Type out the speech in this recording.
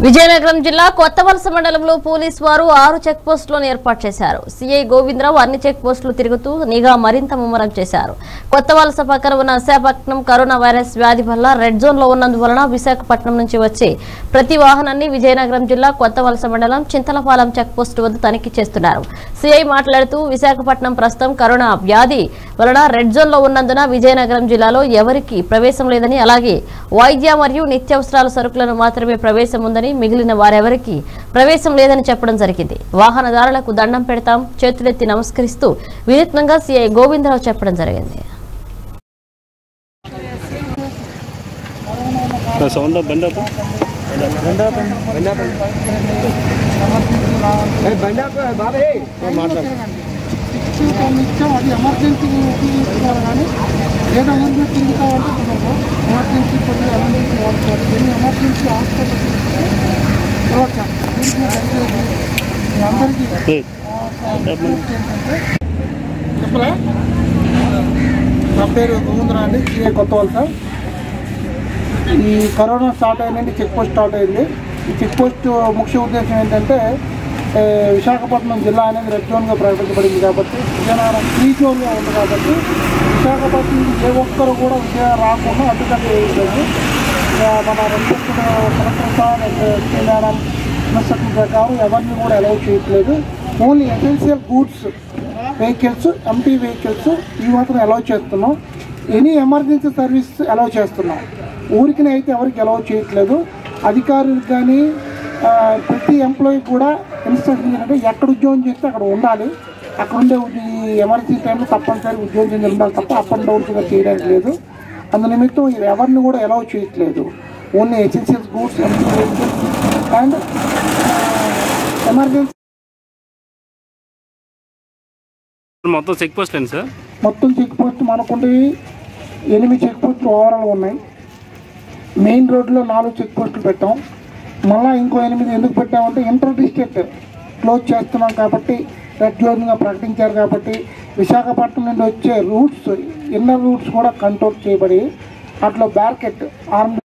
విజయనగరం జిల్లా కొత్త వలస మండలంలో పోలీసు వారు ఆరు చెక్ పోస్టులను ఏర్పాటు చేశారు సిఐ గోవిందరావు అన్ని చెక్ పోస్టులు తిరుగుతూ నిఘా మరింత ముమ్మరం చేశారు కొత్త వలస పక్కన ఉన్న విశాఖపట్నం కరోనా వైరస్ వ్యాధి వల్ల రెడ్ జోన్ లో ఉన్నందువలన విశాఖపట్నం నుంచి వచ్చే ప్రతి వాహనాన్ని విజయనగరం జిల్లా కొత్త వలస మండలం చింతలపాలెం చెక్ పోస్టు వద్ద తనిఖీ చేస్తున్నారు సిఐ మాట్లాడుతూ విశాఖపట్నం ప్రస్తుతం కరోనా వ్యాధి వలన రెడ్ జోన్ లో ఉన్నందున విజయనగరం జిల్లాలో ఎవరికి ప్రవేశం లేదని అలాగే వైద్య మరియు నిత్యావసరాల సరుకులను మాత్రమే ప్రవేశం ఉందని మిగిలిన వారెవరికి ప్రవేశం లేదని చెప్పడం జరిగింది వాహనదారులకు దండం పెడతాం చేతులెత్తి నమస్కరిస్తూ వినూత్నంగా సిఐ గోవిందరావు చెప్పడం జరిగింది సౌండ్ బండి ఆపు. ఇచ్చాం అది ఎమర్జెన్సీ ఉపయోగించుకోవాలి కానీ ఏదో ముందు తిరిగి కావాలంటే కుదరదు ఎమర్జెన్సీ కొద్దిగా ఎమర్జెన్సీ వాడుకోవాలి ఎన్ని ఎమర్జెన్సీ హాస్పిటల్ మీ అందరికీ ఏయ్, ఏంటంటే చెప్పరా నా పేరు గోవిందరా అండి సిఏ కొత్త వలస ఈ కరోనా స్టార్ట్ అయిందండి చెక్ పోస్ట్ స్టార్ట్ అయింది ఈ చెక్ పోస్ట్ ముఖ్య ఉద్దేశం ఏంటంటే ఏ, విశాఖపట్నం జిల్లా అనేది రెడ్ జోన్గా ప్రకటించబడింది కాబట్టి విజయనగరం ఫ్రీ జోన్గా ఉంది కాబట్టి విశాఖపట్నం నుంచి ఏ ఒక్కరు కూడా విజయనగరం రాకుండా అడ్డుకట్ట వేయట్లేదు ఇక మన రెండు కలెక్టర్ మేడం ఇన్స్ట్రక్షన్ ప్రకారం ఎవరిని కూడా అలౌ చేయట్లేదు only essential goods vehicles empty vehicles ఇవి మాత్రం అలౌ చేస్తున్నాం ఎనీ ఎమర్జెన్సీ సర్వీస్ అలౌ చేస్తున్నాం ఊరికి అయితే ఎవరికి అలౌ చేయట్లేదు అధికారులకు కానీ ఆ, ప్రతి ఎంప్లాయీ కూడా ఇన్స్ట్రక్షన్ ఏంటంటే ఎక్కడ ఉద్యోగం చేస్తే అక్కడ ఉండాలి అక్కడ ఉండే ఉద్య- ఈ ఎమర్జెన్సీ టైంలో తప్పనిసరి ఉద్యోగం చేసి ఉండాలి తప్ప అప్ అండ్ డౌన్స్ గా చేయడానికి లేదు అందు నిమిత్తం ఇది ఎవరిని కూడా అలౌ చేయట్లేదు only essentials goods and emergency మొత్తం చెక్ పోస్ట్ అండి సార్ మొత్తం చెక్ పోస్ట్ మనకుండి ఎనిమిది చెక్ పోస్టులు ఓవరాల్ ఉన్నాయి మెయిన్ రోడ్లో నాలుగు చెక్ పోస్టులు పెట్టాం మళ్ళీ ఇంకో ఎనిమిది ఎందుకు పెట్టామంటే ఇంటర్ డిస్ట్రిక్ట్ క్లోజ్ చేస్తున్నాం కాబట్టి రెడ్ జోన్గా ప్రకటించారు కాబట్టి విశాఖపట్నం నుండి వచ్చే రూట్స్ ఇన్నర్ రూట్స్ కూడా కంట్రోల్ చేయబడి అట్లా బ్యార్కెట్ ఆర్మ్